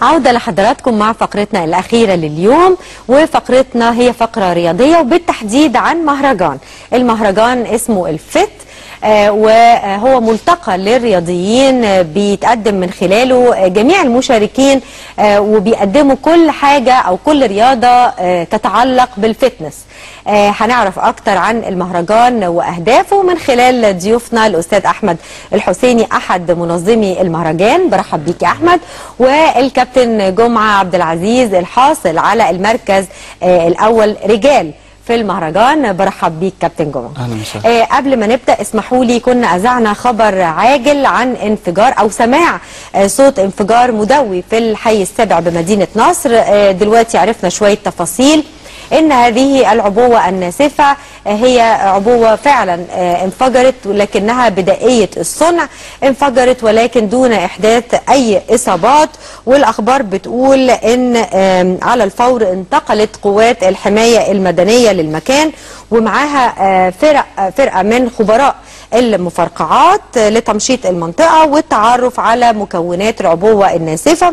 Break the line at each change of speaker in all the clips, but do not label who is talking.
عودة لحضراتكم مع فقرتنا الأخيرة لليوم وفقرتنا هي فقرة رياضية وبالتحديد عن مهرجان المهرجان اسمه الفت آه، وهو ملتقى للرياضيين آه، بيتقدم من خلاله آه، جميع المشاركين آه، وبيقدموا كل حاجة أو كل رياضة آه، تتعلق بالفتنس آه، هنعرف أكتر عن المهرجان وأهدافه من خلال ضيوفنا الأستاذ أحمد الحسيني أحد منظمي المهرجان برحب بيك يا أحمد والكابتن جمعة عبد العزيز الحاصل على المركز آه، الأول رجال في المهرجان برحب بيك كابتن جمعة
أهلا وسهلا.
آه، قبل ما نبدا اسمحوا لي كنا اذعنا خبر عاجل عن انفجار او سماع آه، صوت انفجار مدوي في الحي السابع بمدينه نصر آه، دلوقتي عرفنا شويه تفاصيل ان هذه العبوه الناسفه آه، هي عبوه فعلا آه، انفجرت ولكنها بدائيه الصنع انفجرت ولكن دون احداث اي اصابات والاخبار بتقول ان آم، على الفور انتقلت قوات الحمايه المدنيه للمكان ومعاها آه، فرق آه، فرقه من خبراء المفرقعات آه، لتمشيط المنطقه والتعرف على مكونات العبوه الناسفه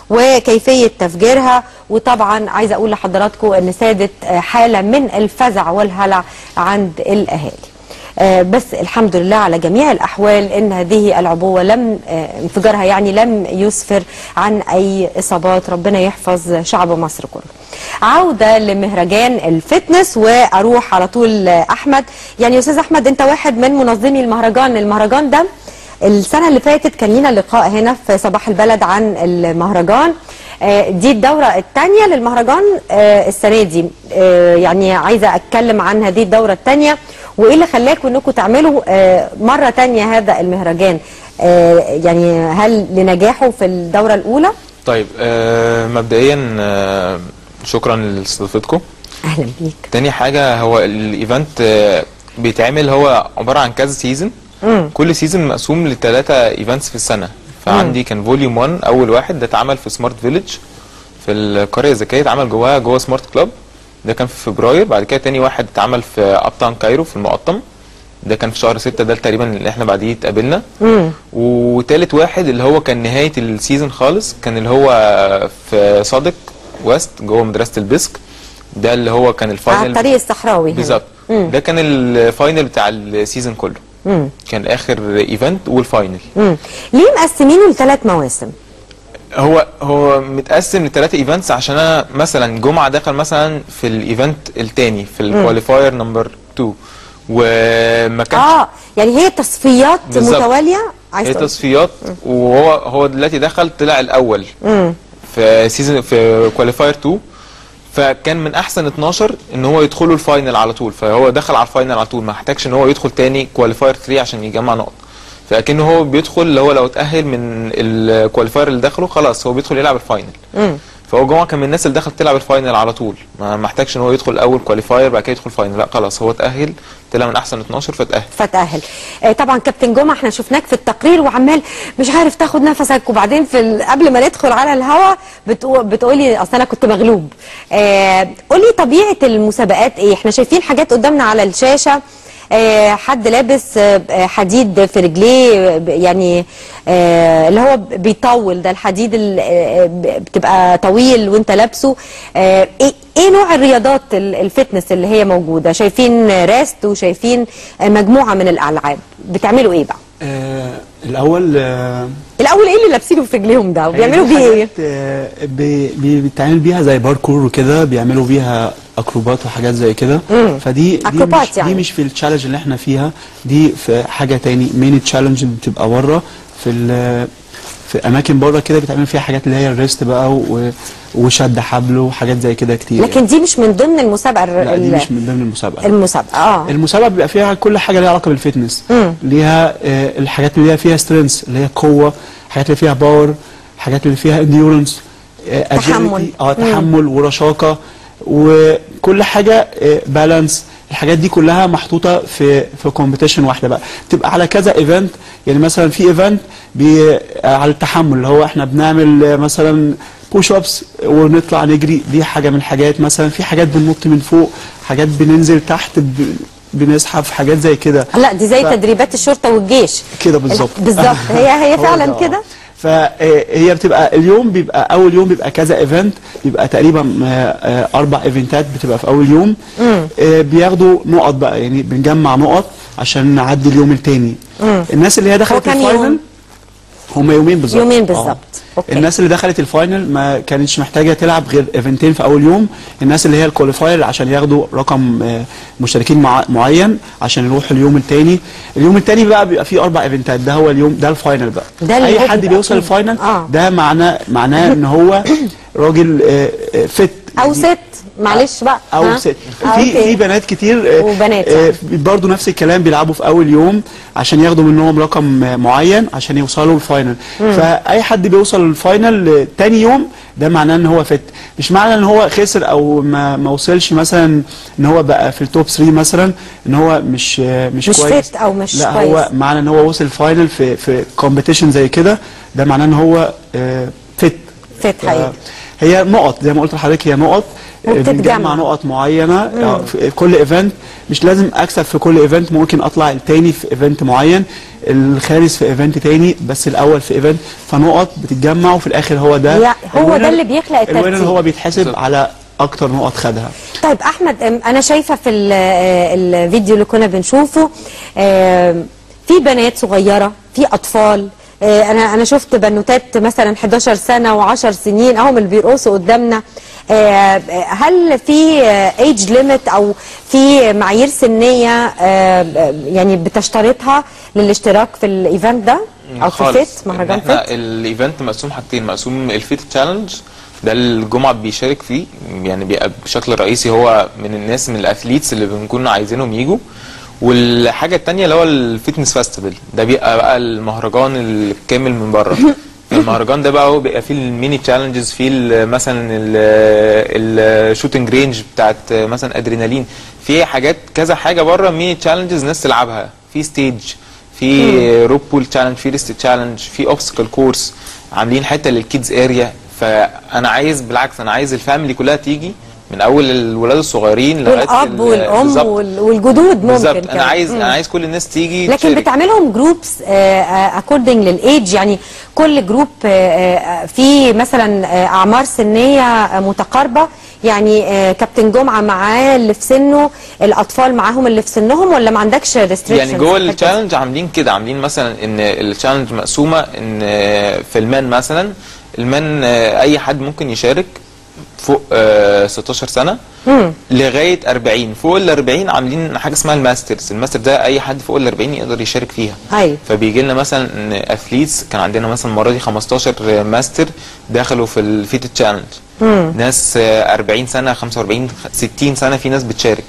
وكيفيه تفجيرها وطبعا عايزه اقول لحضراتكم ان سادت آه، حاله من الفزع والهلع عند الاهالي آه، بس الحمد لله على جميع الأحوال إن هذه العبوة لم آه، انفجارها يعني لم يسفر عن أي إصابات ربنا يحفظ شعب مصر كله عودة لمهرجان الفتنس وأروح على طول آه، أحمد يعني يا أستاذ أحمد أنت واحد من منظمي المهرجان المهرجان ده السنة اللي فاتت كان لينا لقاء هنا في صباح البلد عن المهرجان آه، دي الدورة الثانية للمهرجان آه، السنة دي آه، يعني عايزة أتكلم عن هذه الدورة الثانية وإيه اللي خلاكم أنكم تعملوا آه، مرة تانية هذا المهرجان آه، يعني هل لنجاحه في الدورة الأولى؟
طيب آه مبدئيا آه شكرا لاستضافتكم
أهلا بيك
تاني حاجة هو الايفنت آه بيتعمل هو عبارة عن كذا سيزون
مم.
كل سيزون مقسوم لثلاثة ايفنتس في السنة فعندي كان فوليوم 1 اول واحد ده اتعمل في سمارت فيليج في القرية الذكية اتعمل جواها جوه سمارت كلاب ده كان في فبراير بعد كده تاني واحد اتعمل في اب تاون كايرو في المقطم ده كان في شهر ستة ده تقريبا اللي احنا بعديه اتقابلنا
مم.
وتالت واحد اللي هو كان نهاية السيزون خالص كان اللي هو في صادق ويست جوه مدرسة البسك ده اللي هو كان
على
الفاينل
الطريق الصحراوي هنا.
بالظبط
مم.
ده كان الفاينل بتاع السيزون كله
مم.
كان اخر ايفنت والفاينل
مم. ليه مقسمينه لثلاث مواسم؟
هو هو متقسم لثلاثة ايفنتس عشان انا مثلا جمعة دخل مثلا في الايفنت التاني في الكواليفاير نمبر 2 وما كانش
اه يعني هي تصفيات
بالظبط.
متوالية عايز
هي
تقول-
تصفيات وهو هو دلوقتي دخل طلع الاول
مم.
في سيزون في كواليفاير 2 فكان من احسن 12 ان هو يدخلوا الفاينل على طول فهو دخل على الفاينل على طول ما احتاجش ان هو يدخل تاني كواليفاير 3 عشان يجمع نقط فاكنه هو بيدخل اللي هو لو اتاهل من الكواليفاير اللي دخله خلاص هو بيدخل يلعب الفاينل
مم.
فهو جمعه كان من الناس اللي دخلت تلعب الفاينل على طول ما ما احتاجش ان هو يدخل اول كواليفاير بعد كده يدخل فاينل لا خلاص هو اتاهل طلع من احسن 12 فتاهل
فتأهل آه، طبعا كابتن جمعة احنا شفناك في التقرير وعمال مش عارف تاخد نفسك وبعدين في ال- قبل ما ندخل على الهوا بتقو- بتقولي اصل انا كنت مغلوب آه، قولي طبيعة المسابقات ايه احنا شايفين حاجات قدامنا على الشاشة آه، حد لابس آه، آه، حديد في رجليه آه، ب- يعني آه، اللي هو بيطول ده الحديد اللي آه، ب- بتبقى طويل وانت لابسه آه، ايه ايه نوع الرياضات ال- الفتنس اللي هي موجوده شايفين راست وشايفين آه، مجموعه من الالعاب بتعملوا ايه بقى
آه الاول آه
الاول ايه اللي لابسينه في رجليهم ده وبيعملوا
دي
بيه ايه
حاجات، آه بي- بي- بيتعمل بيها زي باركور وكده بيعملوا بيها اكروبات وحاجات زي كده
مم.
فدي دي
أكروبات
مش,
يعني.
دي مش في التشالنج اللي احنا فيها دي في حاجه تاني مين تشالنج بتبقى بره في ال- في اماكن بره كده بيتعمل فيها حاجات اللي هي الريست بقى و- وشد حبل وحاجات زي كده كتير
لكن دي مش من ضمن المسابقه
يعني. لا دي
ال-
مش من ضمن المسابقه
المسابقه اه
المسابقه بيبقى فيها كل حاجه ليها علاقه بالفتنس
مم.
ليها آه، الحاجات اللي فيها سترينث اللي هي قوه الحاجات اللي فيها باور الحاجات اللي فيها انديورنس
تحمل.
اه تحمل ورشاقه وكل حاجه بالانس الحاجات دي كلها محطوطه في في كومبيتيشن واحده بقى تبقى على كذا ايفنت يعني مثلا في ايفنت على التحمل اللي هو احنا بنعمل آه، مثلا بوش ابس ونطلع نجري دي حاجه من الحاجات مثلا في حاجات بننط من فوق حاجات بننزل تحت ب- بنزحف حاجات زي كده
لا دي زي
ف-
تدريبات الشرطه والجيش
كده بالظبط
بالظبط هي هي
هو
فعلا
ده، آه.
كده
فهي بتبقى اليوم بيبقى اول يوم بيبقى كذا ايفنت بيبقى تقريبا آه، آه، اربع ايفنتات بتبقى في اول يوم آه، بياخدوا نقط بقى يعني بنجمع نقط عشان نعدي اليوم التاني الناس اللي هي دخلت
كام
الفاينل
يوم؟
هم يومين بالظبط
يومين
آه.
بالظبط. أوكي.
الناس اللي دخلت الفاينل ما كانتش محتاجه تلعب غير ايفنتين في اول يوم الناس اللي هي الكواليفاير عشان ياخدوا رقم آه، مشتركين مع معين عشان يروحوا اليوم التاني اليوم التاني بقى بيبقى فيه اربع ايفنتات ده هو اليوم ده الفاينل بقى
ده اللي
اي
هو
حد
بيبقى
بيوصل
فيه.
الفاينل
آه.
ده معناه معناه ان هو راجل آه، آه، فت
او ست معلش بقى
او
ها؟
ست
آه،
في
أوكي.
في بنات كتير آه،
وبنات
آه،
يعني.
برضو نفس الكلام بيلعبوا في اول يوم عشان ياخدوا منهم رقم آه، معين عشان يوصلوا الفاينل فاي حد بيوصل الفاينل آه، تاني يوم ده معناه ان هو فت مش معنى ان هو خسر او ما ما وصلش مثلا ان هو بقى في التوب 3 مثلا ان هو مش آه، مش,
مش
كويس
fit أو مش
لا
كويس.
هو معنى ان هو وصل فاينل في في كومبيتيشن زي كده ده معناه ان هو آه، فت
فت حقيقي.
هي نقط زي ما قلت لحضرتك هي نقط آه،
وبتتجمع.
بنجمع نقط معينه آه، في كل ايفنت مش لازم اكسب في كل ايفنت ممكن اطلع التاني في ايفنت معين الخامس في ايفنت تاني بس الاول في ايفنت فنقط بتتجمع وفي الاخر هو ده
هي- هو ده
الوينر-
اللي بيخلق
الوينر
الترتيب.
هو بيتحسب
بالظبط.
على اكتر نقط خدها
طيب احمد أم، انا شايفه في ال- آه، الفيديو اللي كنا بنشوفه آم، في بنات صغيره في اطفال آه، انا انا شفت بنوتات مثلا 11 سنه و10 سنين اهم اللي بيرقصوا قدامنا آه، هل في ايج ليميت او في معايير سنيه آه، يعني بتشترطها للاشتراك في الايفنت ده او في
خالص.
فيت مهرجان
إن احنا
فيت
الايفنت مقسوم حاجتين مقسوم الفيت تشالنج ده الجمعة بيشارك فيه يعني بيبقى بشكل رئيسي هو من الناس من الاثليتس اللي بنكون عايزينهم يجوا والحاجة التانية اللي هو الفيتنس فيستيفال ده بيبقى بقى المهرجان الكامل من بره المهرجان ده بقى هو بيبقى فيه الميني تشالنجز فيه ال- مثلا الشوتنج رينج بتاعت مثلا ادرينالين في حاجات كذا حاجه بره ميني تشالنجز ناس تلعبها في ستيج في روب بول تشالنج في ريست تشالنج في اوبستكل كورس عاملين حته للكيدز اريا فانا عايز بالعكس انا عايز الفاميلي كلها تيجي من اول الولاد الصغيرين لغايه
والاب
ال-
والام
بالظبط.
وال- والجدود ممكن
بالظبط
كمان.
انا عايز
مم.
انا عايز كل الناس تيجي
لكن
تشارك.
بتعملهم جروبس اكوردنج للايدج يعني كل جروب في مثلا آه، اعمار سنيه آه، متقاربه يعني آه، كابتن جمعه معاه اللي في سنه الاطفال معاهم اللي في سنهم ولا ما عندكش ريستريكشنز
يعني جوه التشالنج عاملين كده عاملين مثلا ان التشالنج مقسومه ان في المان مثلا المان آه، اي حد ممكن يشارك فوق آه، 16 سنه لغايه 40 فوق ال 40 عاملين حاجه اسمها الماسترز الماستر ده اي حد فوق ال 40 يقدر يشارك فيها
ايوه
فبيجي لنا مثلا ان اثليتس كان عندنا مثلا المره دي 15 ماستر دخلوا في الفيت تشالنج ناس آه، 40 سنه 45 60 سنه في ناس بتشارك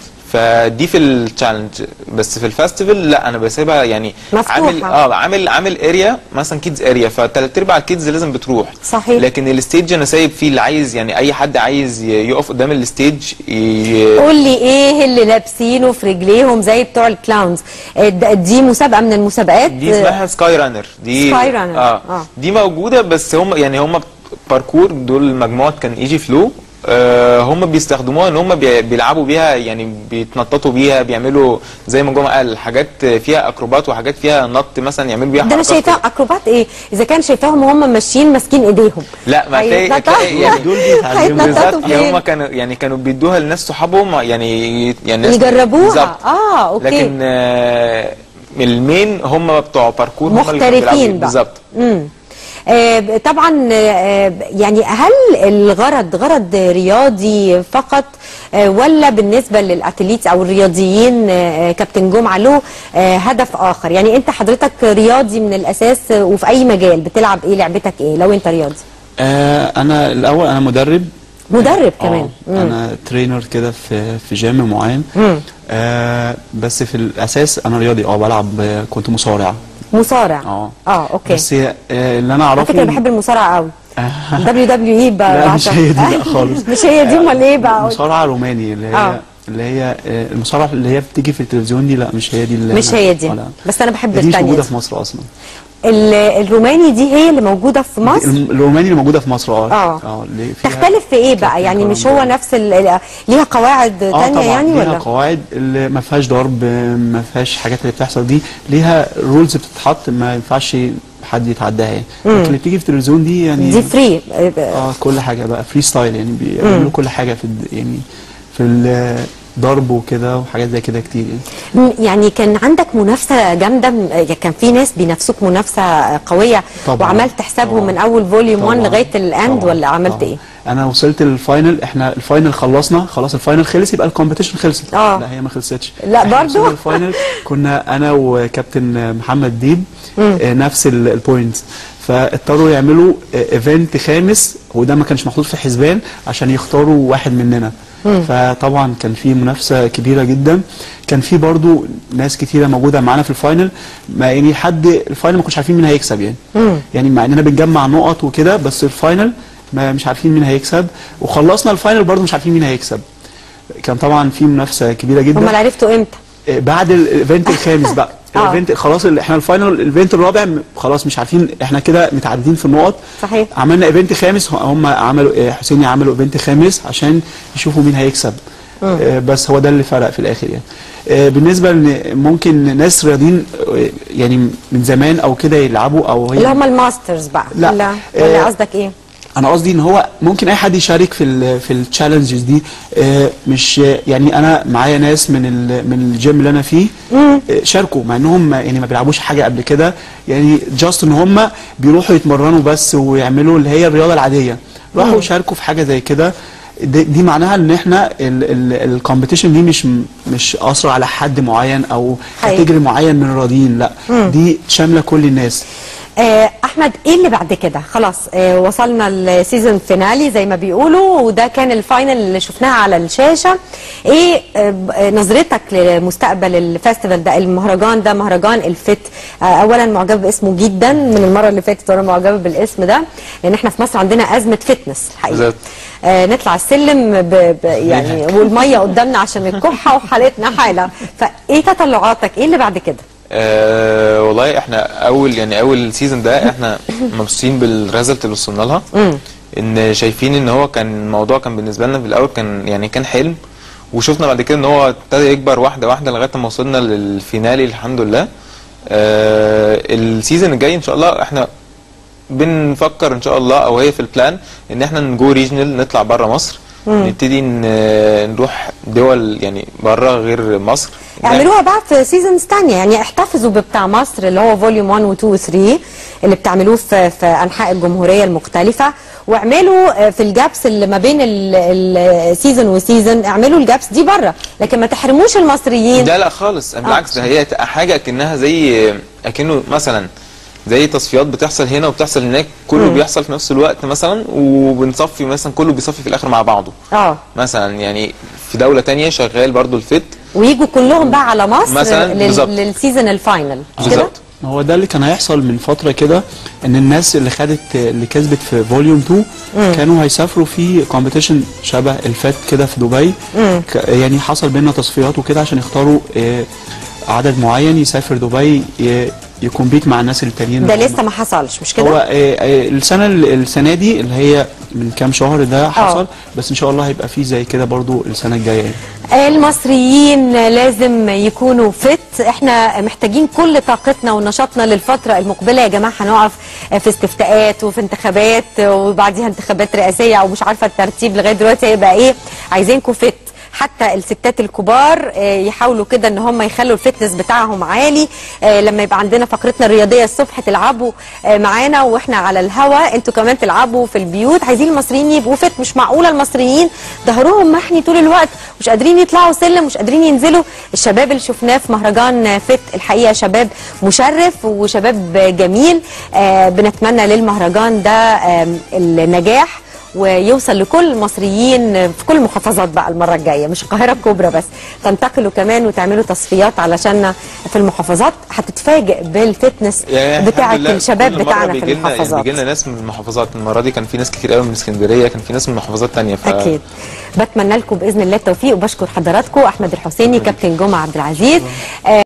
فدي في التشالنج بس في الفestival لا انا بسيبها يعني
مفتوحة.
عامل اه عامل عامل اريا مثلا كيدز اريا فثلاث ارباع الكيدز لازم بتروح
صحيح.
لكن الستيج انا سايب فيه اللي عايز يعني اي حد عايز ي- يقف قدام الستيج ي-
قول لي ايه اللي لابسينه في رجليهم زي بتوع الكلاونز آه، د- دي مسابقه من المسابقات
دي اسمها سكاي رانر دي
سكاي رانر،
اه,
آه.
دي موجوده بس هم يعني هم باركور دول مجموعه كان ايجي فلو آه هم بيستخدموها ان هم بي- بيلعبوا بيها يعني بيتنططوا بيها بيعملوا زي ما جمعه قال حاجات فيها اكروبات وحاجات فيها نط مثلا يعملوا بيها
ده انا
حركات
شايفاها اكروبات ايه اذا كان شايفاهم وهم ماشيين ماسكين ايديهم
لا ما هتلاقي
هيتنططوا-
هتلاقي يعني
دول بيتعلموا
هيتنططوا
بالظبط يعني
فين؟
هم كانوا يعني كانوا بيدوها لناس صحابهم يعني يعني ناس
يجربوها
بالظبط.
اه اوكي
لكن آه المين هم بتوع باركور هم اللي كانوا
محترفين
بيلعبوا
بقى
بالظبط
مم. آه طبعا آه يعني هل الغرض غرض رياضي فقط آه ولا بالنسبه للاتليتس او الرياضيين آه كابتن جمعه له آه هدف اخر يعني انت حضرتك رياضي من الاساس آه، وفي اي مجال بتلعب ايه لعبتك ايه لو انت رياضي
آه انا الاول انا مدرب
مدرب
آه،
كمان مم.
انا ترينر كده في في جيم معين
مم.
آه بس في الاساس انا رياضي اه بلعب آه، كنت مصارع
مصارع
اه
اه اوكي
بس آه اللي انا
على
اعرفه
فكره بحب المصارعه قوي دبليو دبليو اي بقى
لا مش
بعشق.
هي دي لا خالص
مش هي دي امال ايه بقى
مصارعه روماني اللي هي
آه.
اللي هي آه، المصارعه اللي هي بتيجي في التلفزيون دي لا مش هي دي اللي
مش
أنا-
هي دي
آه، لا.
بس انا بحب
دي مش
الثانيه
موجوده
دي.
في مصر اصلا
ال- الروماني دي هي اللي موجوده في مصر
الم- الروماني اللي موجوده في مصر اه
آه.
اه اللي فيها
تختلف في ايه بقى
كابتن
يعني مش هو
كولومبو.
نفس ال- ليها قواعد
اه
تانية
طبعا
يعني
ليها
ولا
قواعد اللي ما فيهاش ضرب ما فيهاش حاجات اللي بتحصل دي ليها رولز بتتحط ما ينفعش حد يتعداها يعني لكن اللي بتيجي في التلفزيون دي يعني
دي فري
اه كل حاجه بقى فري ستايل يعني بيعملوا كل حاجه في الد- يعني في الضرب وكده وحاجات زي كده كتير يعني
يعني كان عندك منافسه جامده م- كان في ناس بينافسوك منافسه قويه
طبعاً.
وعملت حسابهم
طبعاً.
من اول فوليوم 1
طبعاً.
لغايه الاند
طبعاً.
ولا عملت
طبعاً.
ايه؟
انا وصلت للفاينل احنا الفاينل خلصنا خلاص الفاينل خلص يبقى الكومبيتيشن خلصت
آه.
لا هي ما خلصتش
لا
إحنا
برضو؟
وصلنا الفاينل كنا انا وكابتن محمد ديب آه، نفس البوينتس فاضطروا يعملوا ايفنت خامس وده ما كانش محطوط في حسبان عشان يختاروا واحد مننا فطبعا كان في منافسه كبيره جدا كان في برضو ناس كتيره موجوده معانا في الفاينل ما يعني حد الفاينل ما كناش عارفين مين هيكسب يعني يعني مع اننا بنجمع نقط وكده بس الفاينل ما مش عارفين مين هيكسب وخلصنا الفاينل برضو مش عارفين مين هيكسب كان طبعا في منافسه كبيره جدا
امال عرفتوا امتى؟
بعد الايفنت الخامس بقى
آه.
الايفنت خلاص ال- احنا الفاينل الايفنت الرابع م- خلاص مش عارفين احنا كده متعددين في النقط
صحيح.
عملنا ايفنت خامس هم عملوا آه، حسيني عملوا ايفنت خامس عشان يشوفوا مين هيكسب آه، بس هو ده اللي فرق في الاخر يعني آه، بالنسبه ان ممكن ناس رياضيين آه، يعني من زمان او كده يلعبوا او هي
اللي هم الماسترز بقى
لا.
ولا
آه،
ولا قصدك ايه؟
انا قصدي ان هو ممكن اي حد يشارك في ال في التشالنجز دي آه، مش يعني انا معايا ناس من ال من الجيم اللي انا فيه آه، شاركوا مع انهم ما- يعني ما بيلعبوش حاجه قبل كده يعني جاست ان هم بيروحوا يتمرنوا بس ويعملوا اللي هي الرياضه العاديه راحوا شاركوا في حاجه زي كده دي, دي معناها ان احنا الكومبيتيشن دي مش مش قاصره على حد معين او
حقيقي.
كاتيجوري معين من الرياضيين لا دي شامله كل الناس
آه، احمد ايه اللي بعد كده خلاص آه، وصلنا السيزون فينالي زي ما بيقولوا وده كان الفاينل اللي شفناها على الشاشه ايه آه، ب- آه، نظرتك لمستقبل الفestival ده المهرجان ده مهرجان الفت آه، اولا معجبه باسمه جدا من المره اللي فاتت وانا معجبه بالاسم ده لان احنا في مصر عندنا ازمه فتنس الحقيقه
بالظبط.
آه نطلع السلم ب... ب... يعني والميه قدامنا عشان الكحه وحالتنا حاله فايه تطلعاتك ايه اللي بعد كده
أه والله احنا اول يعني اول سيزون ده احنا مبسوطين بالريزلت اللي وصلنا لها ان شايفين ان هو كان الموضوع كان بالنسبه لنا في الاول كان يعني كان حلم وشفنا بعد كده ان هو ابتدى يكبر واحده واحده لغايه ما وصلنا للفينالي الحمد لله أه السيزون الجاي ان شاء الله احنا بنفكر ان شاء الله او هي في البلان ان احنا نجو ريجنال نطلع بره مصر نبتدي ن- نروح دول يعني بره غير مصر
اعملوها بقى في سيزونز تانية يعني احتفظوا ببتاع مصر اللي هو فوليوم 1 و 2 و 3 اللي بتعملوه في, في انحاء الجمهوريه المختلفه واعملوا آه، في الجابس اللي ما بين السيزون وسيزون اعملوا الجابس دي بره لكن ما تحرموش المصريين
لا لا خالص بالعكس ده هي حاجه اكنها زي اكنه مثلا زي تصفيات بتحصل هنا وبتحصل هناك كله بيحصل في نفس الوقت مثلا وبنصفي مثلا كله بيصفي في الاخر مع بعضه
اه
مثلا يعني في دوله تانية شغال برضو الفت
ويجوا كلهم بقى على مصر
مثلاً،
لل-
بالظبط.
للسيزون الفاينل مش كده؟
بالظبط
هو ده اللي كان هيحصل من فتره كده ان الناس اللي خدت اللي كسبت في فوليوم 2 كانوا هيسافروا في كومبيتيشن شبه الفات كده في دبي ك- يعني حصل بينا تصفيات وكده عشان يختاروا آه، عدد معين يسافر دبي ي- يكمبيت مع الناس التانيين
ده
اللي هم-
لسه ما حصلش مش
هو
كده؟
آه، آه، السنه السنه دي اللي هي من كام شهر ده حصل بس ان شاء الله هيبقى فيه زي كده برضو السنه الجايه يعني.
المصريين لازم يكونوا فت احنا محتاجين كل طاقتنا ونشاطنا للفترة المقبلة يا جماعة هنقف في استفتاءات وفي انتخابات وبعديها انتخابات رئاسية ومش عارفة الترتيب لغاية دلوقتي هيبقى ايه عايزينكم فت حتى الستات الكبار آه، يحاولوا كده ان هم يخلوا الفتنس بتاعهم عالي آه، لما يبقى عندنا فقرتنا الرياضيه الصبح تلعبوا آه، معانا واحنا على الهوا انتوا كمان تلعبوا في البيوت عايزين المصريين يبقوا فت مش معقوله المصريين ظهرهم محني طول الوقت مش قادرين يطلعوا سلم مش قادرين ينزلوا الشباب اللي شفناه في مهرجان فت الحقيقه شباب مشرف وشباب جميل آه، بنتمنى للمهرجان ده آم، النجاح ويوصل لكل المصريين في كل المحافظات بقى المره الجايه مش القاهره الكبرى بس تنتقلوا كمان وتعملوا تصفيات علشان في المحافظات هتتفاجئ بالفتنس
يعني
بتاعه
الحمد لله
الشباب
كل مرة
بتاعنا في
بيجي لنا- يعني
المحافظات
بيجي لنا ناس من المحافظات المره دي كان في ناس كتير قوي من اسكندريه كان في ناس من محافظات تانية ف...
اكيد بتمنى لكم باذن الله التوفيق وبشكر حضراتكم احمد الحسيني كابتن جمعه عبد العزيز آه